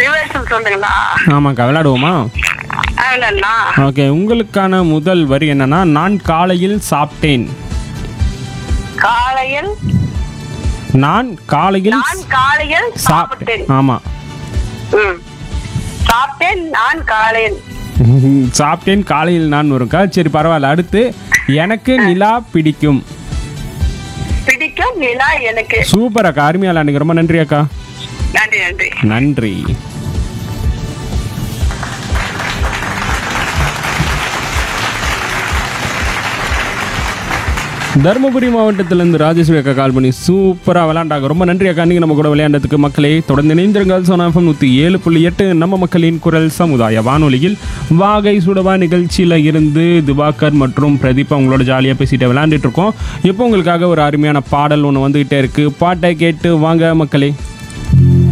Reverse சொல்லுங்களா ஆமாக்கா விளையாடுவோமா அவ்வளோண்ணா okay உங்களுக்கான முதல் வரி என்னன்னா நான் காலையில் சாப்பிட்டேன் காலையில் நான் காலையில் நான் காலையில் சாப்பிட்டேன் ஆமா ம். சாப்பிட்டேன் நான் காலையில் சாப்பிட்டேன் காலையில் நான் வரும்க்கா சரி பரவாயில்ல அடுத்து எனக்கு நிலா பிடிக்கும் பிடிக்கும் நிலா எனக்கு சூப்பர் அக்கா அருமையா விளையாடுங்க ரொம்ப நன்றி அக்கா நன்றி நன்றி நன்றி தருமபுரி மாவட்டத்திலேருந்து ராஜேஸ்வரி அக்கா கால் பண்ணி சூப்பராக விளையாண்டாங்க ரொம்ப நன்றி அக்கா நீங்கள் நம்ம கூட விளையாண்டதுக்கு மக்களே தொடர்ந்து இணைந்திருங்கள் சோனாஃபம் நூற்றி ஏழு புள்ளி எட்டு நம்ம மக்களின் குரல் சமுதாய வானொலியில் வாகை சுடவா நிகழ்ச்சியில் இருந்து திவாகர் மற்றும் பிரதீப் அவங்களோட ஜாலியாக பேசிட்டு விளையாண்டுட்டு இருக்கோம் இப்போ உங்களுக்காக ஒரு அருமையான பாடல் ஒன்று வந்துகிட்டே இருக்குது பாட்டை கேட்டு வாங்க மக்களே